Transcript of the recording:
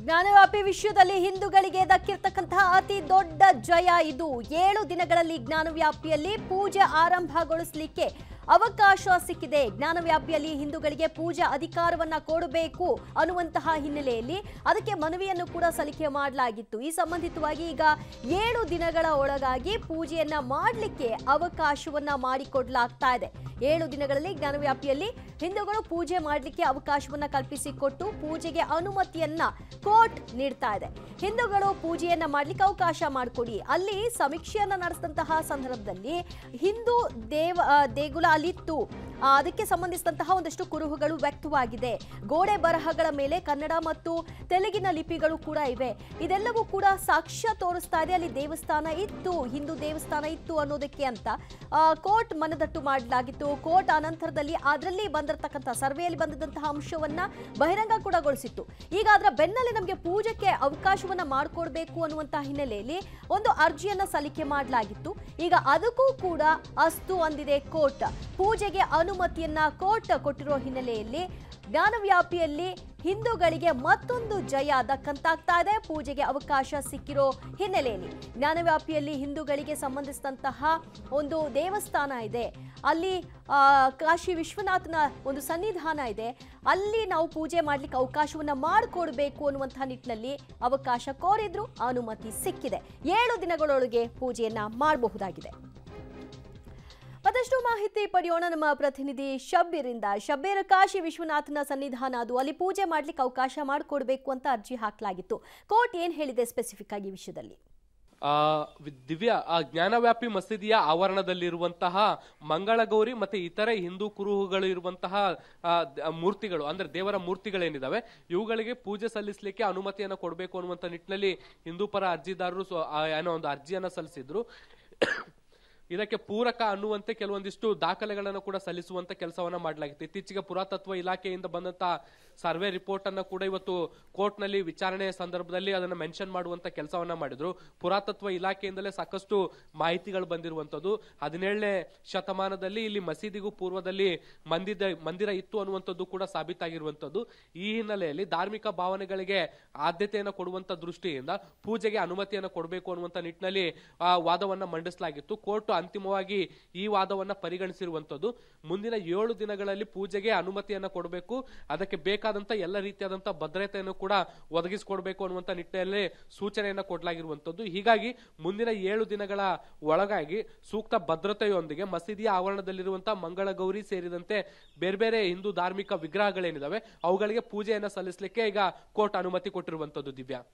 ಜ್ಞಾನವ್ಯಾಪಿ ವಿಷಯದಲ್ಲಿ ಹಿಂದೂಗಳಿಗೆ ದಕ್ಕಿರ್ತಕ್ಕಂತಹ ಅತಿ ದೊಡ್ಡ ಜಯ ಇದು ಏಳು ದಿನಗಳಲ್ಲಿ ಜ್ಞಾನವ್ಯಾಪಿಯಲ್ಲಿ ಪೂಜೆ ಆರಂಭಗೊಳಿಸಲಿಕ್ಕೆ ಅವಕಾಶ ಸಿಕ್ಕಿದೆ ಜ್ಞಾನವ್ಯಾಪಿಯಲ್ಲಿ ಹಿಂದೂಗಳಿಗೆ ಪೂಜೆ ಅಧಿಕಾರವನ್ನ ಕೊಡಬೇಕು ಅನ್ನುವಂತಹ ಹಿನ್ನೆಲೆಯಲ್ಲಿ ಅದಕ್ಕೆ ಮನವಿಯನ್ನು ಕೂಡ ಸಲ್ಲಿಕೆ ಮಾಡಲಾಗಿತ್ತು ಈ ಸಂಬಂಧಿತವಾಗಿ ಈಗ ಏಳು ದಿನಗಳ ಒಳಗಾಗಿ ಪೂಜೆಯನ್ನ ಮಾಡಲಿಕ್ಕೆ ಅವಕಾಶವನ್ನ ಮಾಡಿಕೊಡ್ಲಾಗ್ತಾ ಇದೆ ಏಳು ದಿನಗಳಲ್ಲಿ ಜ್ಞಾನವ್ಯಾಪಿಯಲ್ಲಿ ಹಿಂದೂಗಳು ಪೂಜೆ ಮಾಡಲಿಕ್ಕೆ ಅವಕಾಶವನ್ನ ಕಲ್ಪಿಸಿಕೊಟ್ಟು ಪೂಜೆಗೆ ಅನುಮತಿಯನ್ನ ಕೋರ್ಟ್ ನೀಡ್ತಾ ಇದೆ ಹಿಂದೂಗಳು ಪೂಜೆಯನ್ನ ಮಾಡ್ಲಿಕ್ಕೆ ಅವಕಾಶ ಮಾಡಿಕೊಡಿ ಅಲ್ಲಿ ಸಮೀಕ್ಷೆಯನ್ನ ನಡೆಸಿದಂತಹ ಸಂದರ್ಭದಲ್ಲಿ ಹಿಂದೂ ದೇವ ಆ, ದೇಗುಲ ಅಲ್ಲಿತ್ತು ಆ, ಅದಕ್ಕೆ ಸಂಬಂಧಿಸಿದಂತಹ ಒಂದಷ್ಟು ಕುರುಹುಗಳು ವ್ಯಕ್ತವಾಗಿದೆ ಗೋಡೆ ಬರಹಗಳ ಮೇಲೆ ಕನ್ನಡ ಮತ್ತು ತೆಲುಗಿನ ಲಿಪಿಗಳು ಕೂಡ ಇವೆ ಇದೆಲ್ಲವೂ ಕೂಡ ಸಾಕ್ಷ್ಯ ತೋರಿಸ್ತಾ ಇದೆ ಅಲ್ಲಿ ದೇವಸ್ಥಾನ ಇತ್ತು ಹಿಂದೂ ದೇವಸ್ಥಾನ ಇತ್ತು ಅನ್ನೋದಕ್ಕೆ ಅಂತ ಆ, ಕೋರ್ಟ್ ಮನದಟ್ಟು ಮಾಡಲಾಗಿತ್ತು ಕೋರ್ಟ್ ಅನಂತರದಲ್ಲಿ ಅದರಲ್ಲಿ ಬಂದಿರತಕ್ಕಂಥ ಸರ್ವೆಯಲ್ಲಿ ಬಂದಿದ್ದಂತಹ ಅಂಶವನ್ನ ಬಹಿರಂಗ ಕೂಡಗೊಳಿಸಿತ್ತು ಈಗ ಅದರ ಬೆನ್ನಲ್ಲೇ ನಮಗೆ ಪೂಜೆಗೆ ಅವಕಾಶವನ್ನ ಮಾಡಿಕೊಡ್ಬೇಕು ಅನ್ನುವಂತಹ ಹಿನ್ನೆಲೆಯಲ್ಲಿ ಒಂದು ಅರ್ಜಿಯನ್ನ ಸಲ್ಲಿಕೆ ಮಾಡಲಾಗಿತ್ತು ಈಗ ಅದಕ್ಕೂ ಕೂಡ ಅಸ್ತು ಅಂದಿದೆ ಕೋರ್ಟ್ ಪೂಜೆಗೆ ಅನುಮತಿಯನ್ನ ಕೋರ್ಟ್ ಕೊಟ್ಟಿರೋ ಹಿನ್ನೆಲೆಯಲ್ಲಿ ಜ್ಞಾನವ್ಯಾಪಿಯಲ್ಲಿ ಹಿಂದೂಗಳಿಗೆ ಮತ್ತೊಂದು ಜಯ ದಕ್ಕಂತಾಗ್ತಾ ಇದೆ ಪೂಜೆಗೆ ಅವಕಾಶ ಸಿಕ್ಕಿರೋ ಹಿನ್ನೆಲೆಯಲ್ಲಿ ಜ್ಞಾನವ್ಯಾಪಿಯಲ್ಲಿ ಹಿಂದೂಗಳಿಗೆ ಸಂಬಂಧಿಸಿದಂತಹ ಒಂದು ದೇವಸ್ಥಾನ ಇದೆ ಅಲ್ಲಿ ಆ, ಕಾಶಿ ವಿಶ್ವನಾಥನ ಒಂದು ಸನ್ನಿಧಾನ ಇದೆ ಅಲ್ಲಿ ನಾವು ಪೂಜೆ ಮಾಡ್ಲಿಕ್ಕೆ ಅವಕಾಶವನ್ನ ಮಾಡಿಕೊಡ್ಬೇಕು ಅನ್ನುವಂತಹ ನಿಟ್ಟಿನಲ್ಲಿ ಅವಕಾಶ ಕೋರಿದ್ರು ಅನುಮತಿ ಸಿಕ್ಕಿದೆ ಏಳು ದಿನಗಳೊಳಗೆ ಪೂಜೆಯನ್ನ ಮಾಡಬಹುದಾಗಿದೆ ಮತ್ತಷ್ಟು ಮಾಹಿತಿ ಪಡೆಯೋಣ ನಮ್ಮ ಪ್ರತಿನಿಧಿ ಶಬ್ಬೀರಿಂದ ಶಬ್ಬೀರ್ ಕಾಶಿ ವಿಶ್ವನಾಥನ ಸನ್ನಿಧಾನ ಅದು ಅಲ್ಲಿ ಪೂಜೆ ಮಾಡ್ಲಿಕ್ಕೆ ಅವಕಾಶ ಮಾಡಿಕೊಡ್ಬೇಕು ಅಂತ ಅರ್ಜಿ ಹಾಕಲಾಗಿತ್ತು ಕೋರ್ಟ್ ಏನ್ ಹೇಳಿದೆ ಸ್ಪೆಸಿಫಿಕ್ ಆಗಿ ಈ ವಿಷಯದಲ್ಲಿ ಆ, ವಿ- ದಿವ್ಯ ಆ ಜ್ಞಾನವ್ಯಾಪಿ ಮಸೀದಿಯ ಆವರಣದಲ್ಲಿರುವಂತಹ ಮಂಗಳಗೌರಿ ಮತ್ತೆ ಇತರೆ ಹಿಂದೂ ಕುರುಹುಗಳು ಇರುವಂತಹ ಆ, ದ- ಮೂರ್ತಿಗಳು ಅಂದ್ರೆ ದೇವರ ಮೂರ್ತಿಗಳೇನಿದಾವೆ ಇವುಗಳಿಗೆ ಪೂಜೆ ಸಲ್ಲಿಸಲಿಕ್ಕೆ ಅನುಮತಿಯನ್ನು ಕೊಡಬೇಕು ಅನ್ನುವಂತ ನಿಟ್ಟಿನಲ್ಲಿ ಹಿಂದೂ ಪರ ಅರ್ಜಿದಾರರು ಸ್ವ- ಆ, ಏನೋ ಒಂದು ಅರ್ಜಿಯನ್ನ ಸಲ್ಲಿಸಿದ್ರು ಇದಕ್ಕೆ ಪೂರಕ ಅನ್ನುವಂತೆ ಕೆಲವೊಂದಿಷ್ಟು ದಾಖಲೆಗಳನ್ನು ಕೂಡ ಸಲ್ಲಿಸುವಂತ ಕೆಲಸವನ್ನ ಮಾಡಲಾಗಿತ್ತು ಇತ್ತೀಚೆಗೆ ಪುರಾತತ್ವ ಇಲಾಖೆಯಿಂದ ಬಂದಂತ ಸರ್ವೆ ರಿಪೋರ್ಟ್ ಅನ್ನ ಕೂಡ ಇವತ್ತು ಕೋರ್ಟ್ ನಲ್ಲಿ ವಿಚಾರಣೆಯ ಸಂದರ್ಭದಲ್ಲಿ ಅದನ್ನ ಮೆನ್ಷನ್ ಮಾಡುವಂತ ಕೆಲಸವನ್ನ ಮಾಡಿದ್ರು ಪುರಾತತ್ವ ಇಲಾಖೆಯಿಂದಲೇ ಸಾಕಷ್ಟು ಮಾಹಿತಿಗಳು ಬಂದಿರುವಂತದ್ದು ಹದಿನೇಳನೇ ಶತಮಾನದಲ್ಲಿ ಇಲ್ಲಿ ಮಸೀದಿಗೂ ಪೂರ್ವದಲ್ಲಿ ಮಂದಿದ ಮಂದಿರ ಇತ್ತು ಅನ್ನುವಂಥದ್ದು ಕೂಡ ಸಾಬೀತಾಗಿರುವಂತದ್ದು ಈ ಹಿನ್ನೆಲೆಯಲ್ಲಿ ಧಾರ್ಮಿಕ ಭಾವನೆಗಳಿಗೆ ಆದ್ಯತೆಯನ್ನು ಕೊಡುವಂತ ದೃಷ್ಟಿಯಿಂದ ಪೂಜೆಗೆ ಅನುಮತಿಯನ್ನು ಕೊಡಬೇಕು ಅನ್ನುವಂತ ನಿಟ್ಟಿನಲ್ಲಿ ಆ ವಾದವನ್ನ ಮಂಡಿಸಲಾಗಿತ್ತು ಕೋರ್ಟ್ ಅಂತಿಮವಾಗಿ ಈ ವಾದವನ್ನ ಪರಿಗಣಿಸಿರುವಂತದ್ದು ಮುಂದಿನ ಏಳು ದಿನಗಳಲ್ಲಿ ಪೂಜೆಗೆ ಅನುಮತಿಯನ್ನ ಕೊಡಬೇಕು ಅದಕ್ಕೆ ಬೇಕಾದಂತ ಎಲ್ಲ ರೀತಿಯಾದಂತ ಭದ್ರತೆಯನ್ನು ಕೂಡ ಒದಗಿಸಿಕೊಡ್ಬೇಕು ಅನ್ನುವಂತ ನಿಟ್ಟಿನಲ್ಲಿ ಸೂಚನೆಯನ್ನ ಕೊಡಲಾಗಿರುವಂತದ್ದು ಹೀಗಾಗಿ ಮುಂದಿನ ಏಳು ದಿನಗಳ ಒಳಗಾಗಿ ಸೂಕ್ತ ಭದ್ರತೆಯೊಂದಿಗೆ ಮಸೀದಿಯ ಆವರಣದಲ್ಲಿರುವಂತಹ ಮಂಗಳಗೌರಿ ಸೇರಿದಂತೆ ಬೇರೆ ಬೇರೆ ಹಿಂದೂ ಧಾರ್ಮಿಕ ವಿಗ್ರಹಗಳೇನಿದಾವೆ ಅವುಗಳಿಗೆ ಪೂಜೆಯನ್ನ ಸಲ್ಲಿಸಲಿಕ್ಕೆ ಈಗ ಕೋರ್ಟ್ ಅನುಮತಿ ಕೊಟ್ಟಿರುವಂತದ್ದು ದಿವ್ಯಾ